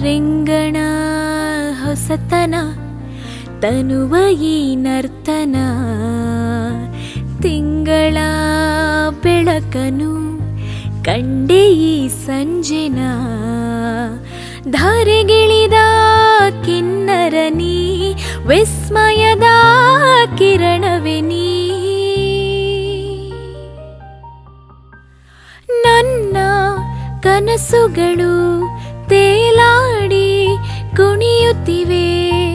ರಿಂಗಣ ಹೊಸತನ ತನುವ ಈ ನರ್ತನ ತಿಂಗಳ ಬೆಳಕನು ಕಂಡೆ ಈ ಸಂಜೆನ ಧಾರೆಗಿಳಿದ ಕಿನ್ನರನಿ ವಿಸ್ಮಯದ ಕಿರಣವೆ ನೀ ನನ್ನ ಕನಸುಗಳು ತೇಲಾಡಿ ಕುಣಿಯುತ್ತಿವೆ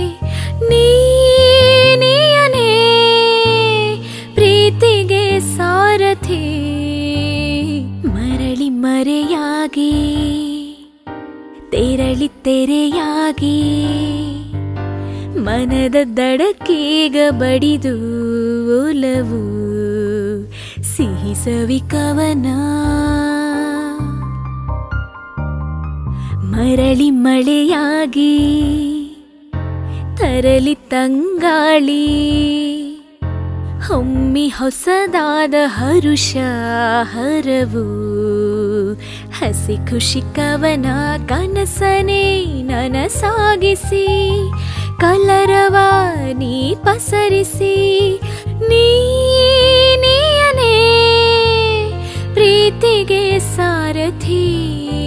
ನೀನೆಯನೇ ಪ್ರೀತಿಗೆ ಸಾರಥಿ ಮರಳಿ ಮರೆಯಾಗಿ ತೆರಳಿ ತೆರೆಯಾಗಿ ಮನದ ದಡಕ್ಕೀಗ ಬಡಿದು ಒಲವು ಸಿಹಿ ಸವಿ ಕವನ ಮರಳಿ ಮಳೆಯಾಗಿ ತರಲಿ ತಂಗಾಳಿ ಹೊಮ್ಮಿ ಹೊಸದಾದ ಹರುಷ ಹರವು ಹಸಿ ಖುಷಿ ಕವನ ಕನಸನೇ ನನಸಾಗಿಸಿ ಕಲರವ ನೀ ಪಸರಿಸಿ ನೀನೆಯನೇ ಪ್ರೀತಿಗೆ ಸಾರಥಿ